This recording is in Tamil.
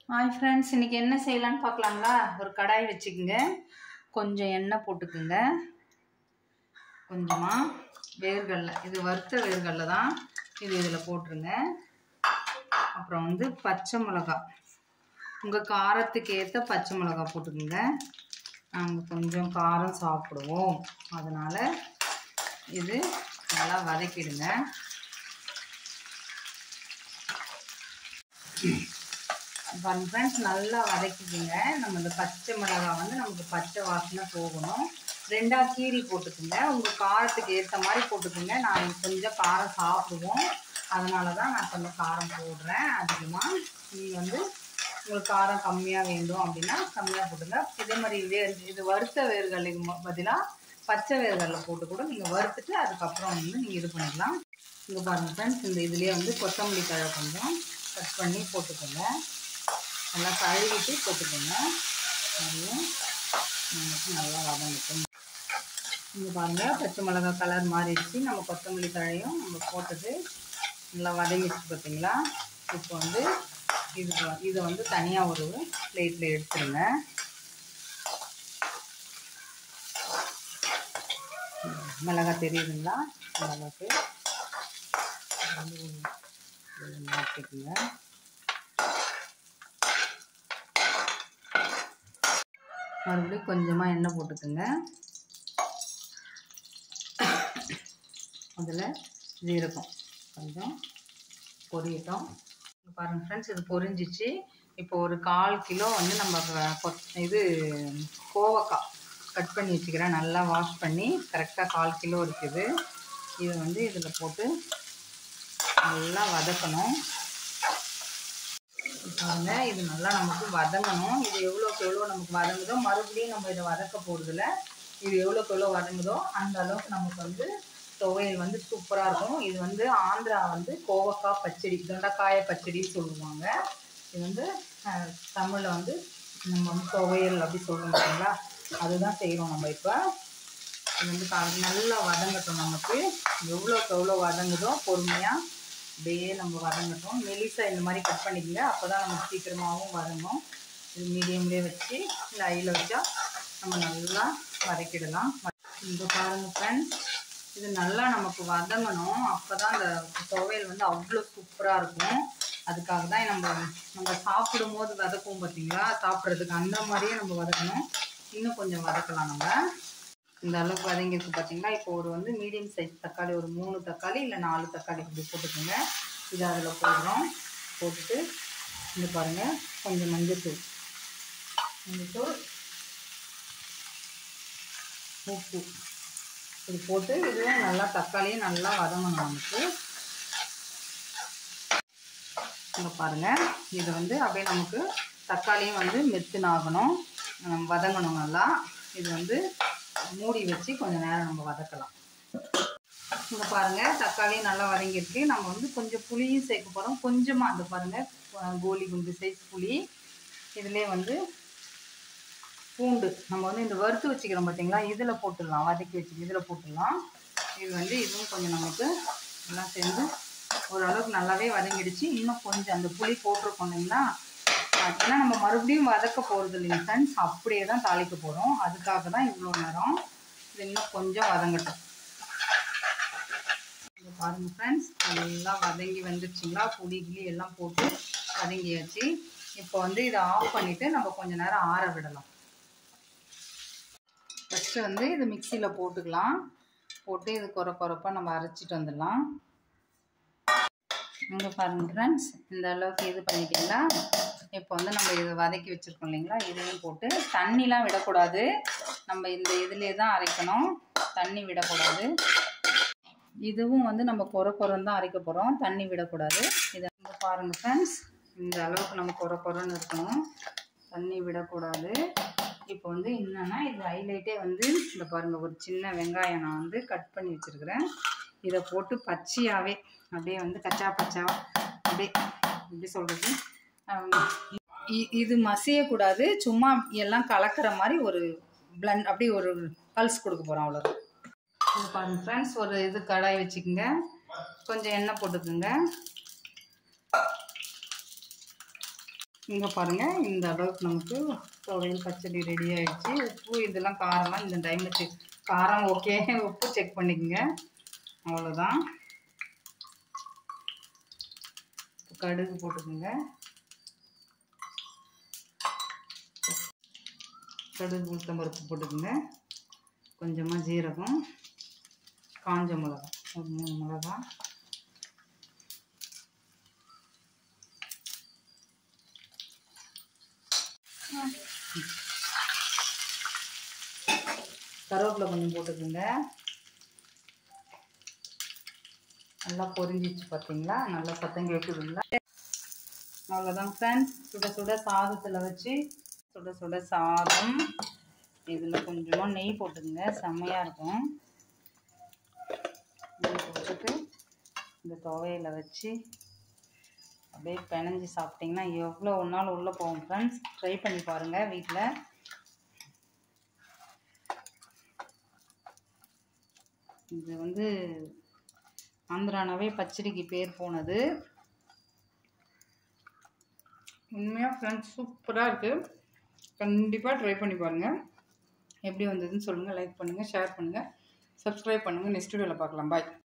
ஹாய் ஃப்ரெண்ட்ஸ் இன்றைக்கி என்ன செய்யலான்னு பார்க்கலாங்களா ஒரு கடாய் வச்சுக்கோங்க கொஞ்சம் எண்ணெய் போட்டுக்குங்க கொஞ்சமாக வேர்கடலை இது வறுத்த வேர்கடலை தான் இது இதில் போட்டுருங்க அப்புறம் வந்து பச்சை மிளகா உங்கள் காரத்துக்கு ஏற்ற பச்சை மிளகா போட்டுக்குங்க நாங்கள் கொஞ்சம் காரம் சாப்பிடுவோம் அதனால் இது நல்லா வதக்கிடுங்க பாருங்க ஃப்ரெண்ட்ஸ் நல்லா வதக்கிக்கோங்க நம்ம இந்த பச்சை மிளகாய் வந்து நமக்கு பச்சை வாசனை போகணும் ரெண்டா கீரி போட்டுக்குங்க உங்கள் காரத்துக்கு ஏற்ற மாதிரி போட்டுக்குங்க நான் கொஞ்சம் காரம் சாப்பிடுவோம் அதனால தான் நான் கொஞ்சம் காரம் போடுறேன் அதிகமாக நீங்கள் வந்து உங்களுக்கு காரம் கம்மியாக வேண்டும் அப்படின்னா கம்மியாக போட்டுங்க இதே மாதிரி வே இது வறுத்த வேர்களுக்கு பதிலாக பச்சை வேர்கடலை போட்டு கூட நீங்கள் வறுத்துட்டு அதுக்கப்புறம் வந்து நீங்கள் இது பண்ணிக்கலாம் இங்கே பாருங்கள் ஃப்ரெண்ட்ஸ் இந்த இதுலேயே வந்து கொத்தமல்லி தழை கொஞ்சம் கட் பண்ணி போட்டுக்கோங்க நல்லா கழுவிட்டு போட்டுக்கோங்க அதையும் நமக்கு நல்லா வதங்கட்டும் இங்கே பாருங்கள் பச்சை மிளகா கலர் மாறிடுச்சு நம்ம கொத்தமல்லி தழையும் நம்ம போட்டது நல்லா வதங்கிடுச்சு பார்த்தீங்களா இப்போ வந்து இது இதை வந்து தனியாக ஒரு பிளேட்டில் எடுத்துருங்க மிளகாய் தெரியுதுங்களா மிளகாக்கு மாற்றிக்குங்க மறுபடியும் கொஞ்சமாக எண்ணெய் போட்டுக்கோங்க அதில் ஜீரகம் கொஞ்சம் பொரியட்டும் பாருங்கள் ஃப்ரெண்ட்ஸ் இது பொரிஞ்சிச்சு இப்போ ஒரு கால் கிலோ வந்து நம்ம கொத் இது கோவக்காய் கட் பண்ணி வச்சுக்கிறேன் நல்லா வாஷ் பண்ணி கரெக்டாக கால் கிலோ இருக்குது இதை வந்து இதில் போட்டு நல்லா வதக்கணும் பாருங்க இது நல்லா நமக்கு வதங்கணும் இது எவ்வளோக்கு எவ்வளோ நமக்கு வதங்குதோ மறுபடியும் நம்ம இதை வதக்க போகிறதில்ல இது எவ்வளோக்கு எவ்வளோ வதங்குதோ அந்த அளவுக்கு நமக்கு வந்து துவையல் வந்து சூப்பராக இருக்கும் இது வந்து ஆந்திரா வந்து கோவக்காய் பச்சடி தொண்டைக்காய பச்சடின்னு சொல்லுவாங்க இது வந்து தமிழில் வந்து நம்ம வந்து துவையல் அப்படி சொல்லுவோம் பார்த்தீங்களா அதுதான் செய்கிறோம் நம்ம இப்போ இது வந்து நல்லா வதங்கட்டும் நமக்கு எவ்வளோக்கு எவ்வளோ வதங்குதோ பொறுமையாக அப்படியே நம்ம வதங்கட்டும் மெலிசா இந்த மாதிரி கட் பண்ணிக்கங்க அப்போ தான் நமக்கு சீக்கிரமாகவும் வதங்கும் இது மீடியம்லேயே வச்சு இல்லை ஐயில் வச்சா நம்ம நல்லா வதக்கிடலாம் இந்த பாருங்கள் ஃப்ரெண்ட்ஸ் இது நல்லா நமக்கு வதங்கணும் அப்போ தான் அந்த துவையல் வந்து அவ்வளோ சூப்பராக இருக்கும் அதுக்காக தான் நம்ம நம்ம சாப்பிடும் போது வதக்கும் பார்த்தீங்களா சாப்பிட்றதுக்கு அந்த மாதிரியே நம்ம வதக்கணும் இன்னும் கொஞ்சம் வதக்கலாம் நம்ம இந்த அளவுக்கு வதங்கிருக்கு பார்த்தீங்களா இப்போ ஒரு வந்து மீடியம் சைஸ் தக்காளி ஒரு மூணு தக்காளி இல்லை நாலு தக்காளி இப்படி போட்டுக்கோங்க இது அதில் போடுறோம் போட்டுட்டு இந்த பாருங்கள் கொஞ்சம் மஞ்சத்தூள் மஞ்சத்தூள் உப்பு இது போட்டு இதுவும் நல்லா தக்காளியும் நல்லா வதங்கணும் நமக்கு இங்கே பாருங்கள் இது வந்து அப்படியே நமக்கு தக்காளியும் வந்து மெத்துனாகணும் வதங்கணும் நல்லா இது வந்து மூடி வச்சு கொஞ்சம் நேரம் நம்ம வதக்கலாம் இங்கே பாருங்கள் தக்காளியும் நல்லா வதங்கியிருக்கு நம்ம வந்து கொஞ்சம் புளியும் சேர்க்க போகிறோம் கொஞ்சமாக அந்த பாருங்கள் கோலி குண்டு சைஸ் புளி இதிலே வந்து பூண்டு நம்ம வந்து இந்த வறுத்து வச்சுக்கிறோம் பார்த்தீங்களா இதில் போட்டுடலாம் வதக்கி வச்சு இதில் போட்டுடலாம் இது வந்து இதுவும் கொஞ்சம் நமக்கு எல்லாம் சேர்ந்து ஓரளவுக்கு நல்லாவே வதங்கிடுச்சு இன்னும் கொஞ்சம் அந்த புளி போட்டிருக்கோம் இல்லைங்களா ஏன்னா நம்ம மறுபடியும் வதக்க போகிறது இல்லைங்க ஃப்ரெண்ட்ஸ் அப்படியே தான் தாளிக்க போகிறோம் அதுக்காக தான் இவ்வளோ நேரம் இது இன்னும் கொஞ்சம் வதங்கட்டும் இது பாருங்கள் ஃப்ரெண்ட்ஸ் எல்லாம் வதங்கி வந்துருச்சுங்களா புளி கிளி எல்லாம் போட்டு வதங்கியாச்சு இப்போ வந்து இதை ஆஃப் பண்ணிவிட்டு நம்ம கொஞ்சம் நேரம் ஆற விடலாம் ஃபஸ்ட்டு வந்து இது மிக்சியில் போட்டுக்கலாம் போட்டு இது குறை குறைப்பாக நம்ம அரைச்சிட்டு வந்துடலாம் இங்கே பாருங்கள் ஃப்ரெண்ட்ஸ் இந்த அளவுக்கு இது பண்ணிட்டீங்களா இப்போ வந்து நம்ம இதை வதக்கி வச்சுருக்கோம் இல்லைங்களா இதையும் போட்டு தண்ணிலாம் விடக்கூடாது நம்ம இந்த இதிலே தான் அரைக்கணும் தண்ணி விடக்கூடாது இதுவும் வந்து நம்ம குறை குறைன்னு தான் அரைக்க போகிறோம் தண்ணி விடக்கூடாது இதை வந்து பாருங்கள் ஃப்ரெண்ட்ஸ் இந்த அளவுக்கு நம்ம குறை குறைன்னு இருக்கணும் தண்ணி விடக்கூடாது இப்போ வந்து என்னென்னா இது ஹைலைட்டே வந்து இந்த பாருங்கள் ஒரு சின்ன வெங்காயம் நான் வந்து கட் பண்ணி வச்சுருக்கிறேன் இதை போட்டு பச்சையாகவே அப்படியே வந்து கச்சா பச்சா அப்படியே எப்படி சொல்கிறது இது மசியக்கூடாது சும்மா எல்லாம் கலக்கிற மாதிரி ஒரு பிளண்ட் அப்படி ஒரு பல்ஸ் கொடுக்க போகிறோம் அவ்வளோ இது பாருங்க ஃப்ரெண்ட்ஸ் ஒரு இது கடாய் வச்சுக்கோங்க கொஞ்சம் எண்ணெய் போட்டுக்கோங்க இங்கே பாருங்கள் இந்த அளவுக்கு நமக்கு துவையல் பச்சடி ரெடி ஆயிடுச்சு உப்பு இதெல்லாம் காரம்லாம் இந்த டைமில் காரம் ஓகே உப்பு செக் பண்ணிக்கோங்க அவ்வளோதான் கடுகு போட்டுக்கோங்க கடுகு உளுத்தம் பருப்பு போட்டுக்கோங்க கொஞ்சமாக ஜீரகம் காஞ்ச மிளகா ஒரு மூணு மிளகா கருவேப்பிலை கொஞ்சம் போட்டுக்கோங்க நல்லா பொரிஞ்சிச்சு பார்த்தீங்களா நல்லா சத்தம் கேட்குதுங்களா அவ்வளோதான் ஃப்ரெண்ட்ஸ் சுட சுட சாதத்தில் வச்சு சுட சுட சாதம் இதில் கொஞ்சமாக நெய் போட்டுக்கோங்க செம்மையாக இருக்கும் நெய் போட்டுட்டு இந்த துவையில வச்சு அப்படியே பிணைஞ்சி சாப்பிட்டிங்கன்னா எவ்வளோ ஒரு நாள் உள்ளே போகும் ஃப்ரெண்ட்ஸ் ட்ரை பண்ணி பாருங்கள் வீட்டில் இது வந்து ஆந்திரானாவே பச்சடிக்கு பேர் போனது உண்மையாக ஃப்ரெண்ட்ஸ் சூப்பராக இருக்குது கண்டிப்பாக ட்ரை பண்ணி பாருங்கள் எப்படி வந்ததுன்னு சொல்லுங்கள் லைக் பண்ணுங்கள் ஷேர் பண்ணுங்கள் சப்ஸ்கிரைப் பண்ணுங்கள் நெக்ஸ்ட் வீடியோவில் பார்க்கலாம் பாய்